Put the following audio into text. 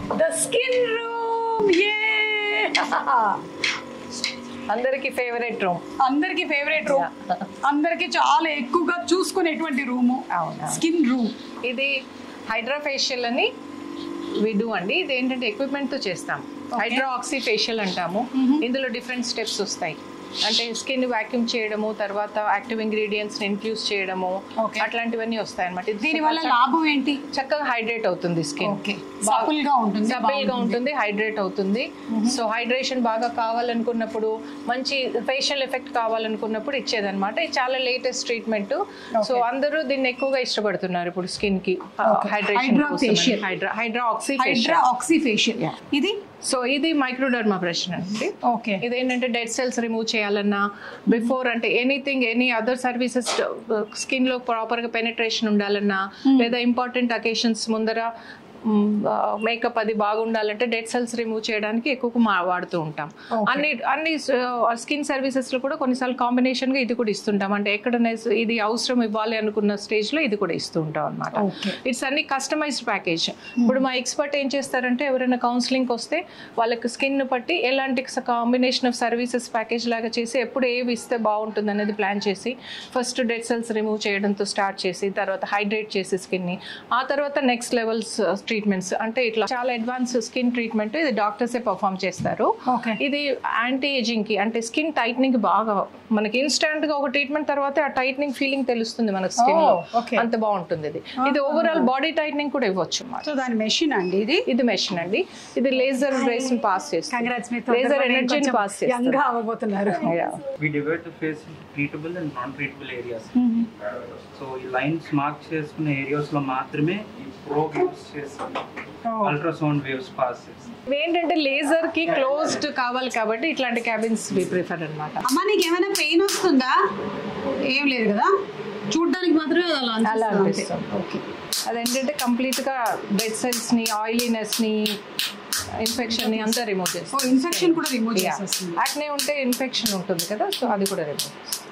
The skin room ఏ అందరికి favourite room అందరికి ఫేవరెట్ రూమ్ అందరికి చాలా ఎక్కువగా చూసుకునేటువంటి రూము అవునా. స్కిన్ రూమ్ ఇది హైడ్రా ఫేషియల్ అని విడు అండి ఇది ఏంటంటే ఎక్విప్మెంట్ తో చేస్తాం హైడ్రా ఆక్సీ ఫేషియల్ అంటాము ఇందులో డిఫరెంట్ స్టెప్స్ వస్తాయి అంటే స్కిన్ వాక్యూమ్ చేయడము తర్వాత యాక్టివ్ ఇంగ్రీడియంట్స్ ఇన్ఫ్యూజ్ చేయడము Okay. అట్లాంటివన్నీ వస్తాయి అనమాట దీని వల్ల లాభం ఏంటి చక్కగా హైడ్రేట్ అవుతుంది స్కిన్ Okay. Supple గా ఉంటుంది, సబుల్ గా బాగుంటుంది. ఉంటుంది హైడ్రేట్ అవుతుంది సో హైడ్రేషన్ బాగా కావాలనుకున్నప్పుడు మంచి ఫేషియల్ ఎఫెక్ట్ కావాలనుకున్నప్పుడు ఇచ్చేదన్నమాట ఇది చాలా లేటెస్ట్ ట్రీట్మెంట్ సో అందరూ దీన్ని ఎక్కువగా ఇష్టపడుతున్నారు ఇప్పుడు స్కిన్ కి hydration Hydra facial. Hydra hydra oxy hydra oxy facial ఇది సో ఇది మైక్రోడర్మా బ్రష్ అండి ఓకే ఇదేంటంటే డెడ్ సెల్స్ రిమూవ్ చేయాలన్నా బిఫోర్ అంటే anything any other services skin లో ప్రాపర్ గా పెనిట్రేషన్ ఉండాలన్నా లేదా ఇంపార్టెంట్ అకేషన్స్ ముందర మేకప్ అది బాగుండాలంటే డెడ్ సెల్స్ రిమూవ్ చేయడానికి ఎక్కువ మా వాడుతూ ఉంటాం అన్ని అన్ని స్కిన్ సర్వీసెస్ లో కూడా కొన్నిసార్లు కాంబినేషన్ గా ఇది కూడా ఇస్తుంటాం అంటే ఎక్కడ ఇది అవసరం ఇవ్వాలి అనుకున్న స్టేజ్ లో ఇది కూడా ఇస్తూ ఉంటాం అనమాట Okay. ఇట్స్ అన్ని కస్టమైజ్డ్ ప్యాకేజ్ ఇప్పుడు మా ఎక్స్పర్ట్ ఏం చేస్తారంటే ఎవరైనా కౌన్సిలింగ్ వస్తే వాళ్ళకి స్కిన్ బట్టి ఎలాంటి కాంబినేషన్ ఆఫ్ సర్వీసెస్ ప్యాకేజ్ లాగా చేసి ఎప్పుడు ఏవి ఇస్తే బాగుంటుంది అనేది ప్లాన్ చేసి ఫస్ట్ డెడ్ సెల్స్ రిమూవ్ చేయడంతో స్టార్ట్ చేసి తర్వాత హైడ్రేట్ చేసి స్కిన్ ని ఆ తర్వాత నెక్స్ట్ లెవెల్స్ ట్రీట్మెంట్స్ అంటే ఇట్లా చాలా అడ్వాన్స్ స్కిన్ ట్రీట్మెంట్ ఇది డాక్టర్సే పర్ఫామ్ చేస్తారు Okay. ఇది యాంటీ ఏజింగ్ కి అంటే స్కిన్ టైట్నింగ్ బాగా మనకి ఇన్స్టాంట్ గా ఒక ట్రీట్మెంట్ తర్వాత ఆ టైట్నింగ్ ఫీలింగ్ తెలుస్తుంది మనకి స్కిన్ లో Oh, okay. అంత బాగుంటుంది ఇది ఇది ఓవరాల్ బాడీ టైట్నింగ్ కూడా ఇవ్వచ్చు అన్నమాట. సో దాని మెషిన్ అండి ఇది ఇది మెషిన్ అండి ఇది లేజర్ రేస్ పాస్ చేస్తుంది కంగ్రాట్స్ మీ లేజర్ ఎనర్జీని పాస్ యంగ్ గా అవ్వబోతున్నారు We divide the face into treatable and non-treatable areas. So ఈ లైన్స్ మార్క్ చేసుకున్న ఏరియాస్ లో మాత్రమే ఈ ప్రోబ్ యూస్ చేసి అల్ట్రాసౌండ్ వేవ్స్ పాస్ చేస్తాం ఏంటంటే లేజర్ కి క్లోజ్డ్ కావాలి కాబట్టి ఇట్లాంటి క్యాబిన్స్ వి ప్రిఫర్ అన్నమాట అమ్మ నీకు ఏమైనా పెయిన్ వస్తుందా ఏం లేదు కదా చూడడానికి మాత్రమే అలా అలా అనిపిస్తుంది అనిపిస్తుంది ఓకే అదేంటంటే కంప్లీట్ గా డెడ్ సెల్స్ ని ఆయిలీనెస్ ని ఇన్ఫెక్షన్ ని అంతా రిమూవ్ ఓ చేస్తుంది ఇన్ఫెక్షన్ కూడా రిమూవ్ చేసేస్తుంది యాక్నే ఉంటే ఇన్ఫెక్షన్ ఉంటుంది కదా సో అది కూడా రిమూవ్ చేస్తుంది